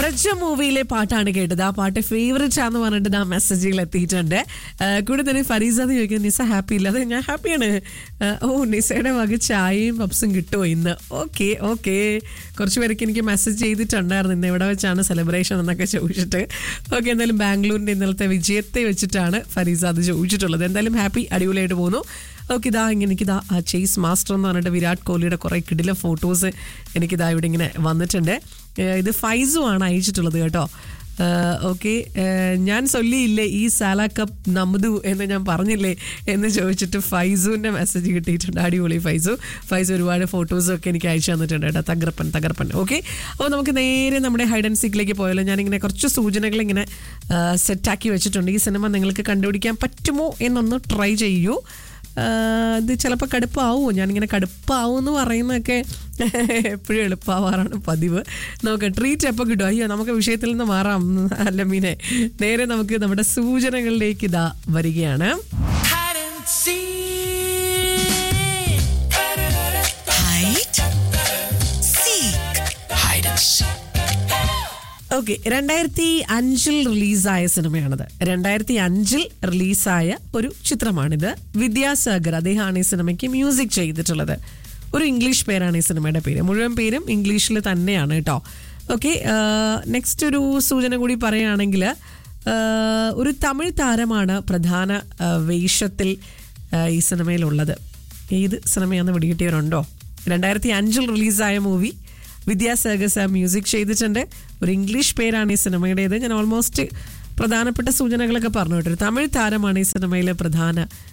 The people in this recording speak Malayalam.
പ്രജ മൂവിയിലെ പാട്ടാണ് കേട്ടത് ആ പാട്ട് ഫേവറേറ്റ് ആണെന്ന് പറഞ്ഞിട്ട് ആ മെസ്സേജുകൾ എത്തിയിട്ടുണ്ട് ആ, കൂടെ തന്നെ ഫരീസ എന്ന് ചോദിക്കുന്നത് നിസ ഹാപ്പി ഇല്ല അതെ ഞാൻ ഹാപ്പിയാണ് ആ, ഓ നിസയുടെ വക ചായയും പപ്സും കിട്ടുമോ ഇന്ന് ഓക്കെ ഓക്കെ കുറച്ച് പേർക്ക് എനിക്ക് മെസ്സേജ് ചെയ്തിട്ടുണ്ടായിരുന്നു ഇന്ന് എവിടെ വെച്ചാണ് സെലിബ്രേഷൻ എന്നൊക്കെ ചോദിച്ചിട്ട് ഓക്കെ എന്തായാലും ബാംഗ്ലൂരിൻ്റെ ഇന്നലത്തെ വിജയത്തെ വെച്ചിട്ടാണ് ഫരീസ അത് ചോദിച്ചിട്ടുള്ളത് എന്തായാലും ഹാപ്പി അടിപൊളിയായിട്ട് പോകുന്നു ഓക്കെ ഇതാ ഇങ്ങനെ എനിക്കിതാ ആ ചേസ് മാസ്റ്റർ എന്ന് പറഞ്ഞിട്ട് വിരാട് കോഹ്ലിയുടെ കുറേ കിടില ഫോട്ടോസ് എനിക്കിതാ ഇവിടെ ഇങ്ങനെ വന്നിട്ടുണ്ട് ഏഹ് ഇത് ഫൈസു ആണ് അയച്ചിട്ടുള്ളത് കേട്ടോ ഓക്കെ ഞാൻ ചൊല്ലിയില്ലേ ഈ സാല കപ്പ് നമ്തു എന്ന് ഞാൻ പറഞ്ഞില്ലേ എന്ന് ചോദിച്ചിട്ട് ഫൈസുവിൻ്റെ മെസ്സേജ് കിട്ടിയിട്ടുണ്ട് അടിപൊളി ഫൈസു ഫൈസു ഒരുപാട് ഫോട്ടോസും ഒക്കെ എനിക്ക് അയച്ചു തന്നിട്ടുണ്ട് കേട്ടോ തകർപ്പൻ തകർപ്പൻ ഓക്കെ അപ്പോൾ നമുക്ക് നേരെ നമ്മുടെ ഹൈഡ് ആൻഡ് സീക്കിലേക്ക് പോയാലോ ഞാനിങ്ങനെ കുറച്ച് സൂചനകൾ ഇങ്ങനെ സെറ്റാക്കി വെച്ചിട്ടുണ്ട് ഈ സിനിമ നിങ്ങൾക്ക് കണ്ടുപിടിക്കാൻ പറ്റുമോ എന്നൊന്ന് ട്രൈ ചെയ്യൂ ആഹ് ഇത് ചിലപ്പോൾ കടുപ്പാവുമോ ഞാനിങ്ങനെ കടുപ്പാവും എന്ന് പറയുന്നതൊക്കെ എപ്പോഴും എളുപ്പമാവാറാണ് പതിവ് നമുക്ക് ട്രീറ്റ് എപ്പോൾ കിട്ടും അയ്യോ നമുക്ക് വിഷയത്തിൽ നിന്ന് മാറാം അല്ല മീനെ നേരെ നമുക്ക് നമ്മുടെ സൂചനകളിലേക്ക് ഇതാ വരികയാണ് hide and seek. Hide, seek, Hide and seek. Okay രണ്ടായിരത്തി അഞ്ചിൽ റിലീസായ സിനിമയാണിത് രണ്ടായിരത്തി അഞ്ചിൽ റിലീസായ ഒരു ചിത്രമാണിത് വിദ്യാസാഗർ അദ്ദേഹമാണ് ഈ സിനിമയ്ക്ക് മ്യൂസിക് ചെയ്തിട്ടുള്ളത് ഒരു ഇംഗ്ലീഷ് പേരാണ് ഈ സിനിമയുടെ പേര് മുഴുവൻ പേരും ഇംഗ്ലീഷിൽ തന്നെയാണ് കേട്ടോ ഓക്കെ നെക്സ്റ്റ് ഒരു സൂചന കൂടി പറയുകയാണെങ്കിൽ ആഹ്, ഒരു തമിഴ് താരമാണ് പ്രധാന ആഹ്, വേഷത്തിൽ ആഹ്, ഈ സിനിമയിലുള്ളത് ഏത് സിനിമയാണെന്ന് പിടികിട്ടിയവരുണ്ടോ രണ്ടായിരത്തി അഞ്ചിൽ റിലീസായ മൂവി വിദ്യാസാഗർ സാർ മ്യൂസിക് ചെയ്തിട്ടുണ്ട് ഒരു ഇംഗ്ലീഷ് പേരാണ് ഈ സിനിമയുടേത് ഞാൻ ഓൾമോസ്റ്റ് പ്രധാനപ്പെട്ട സൂചനകളൊക്കെ പറഞ്ഞു കേട്ടോ ഒരു തമിഴ് താരമാണ് ഈ സിനിമയിലെ പ്രധാന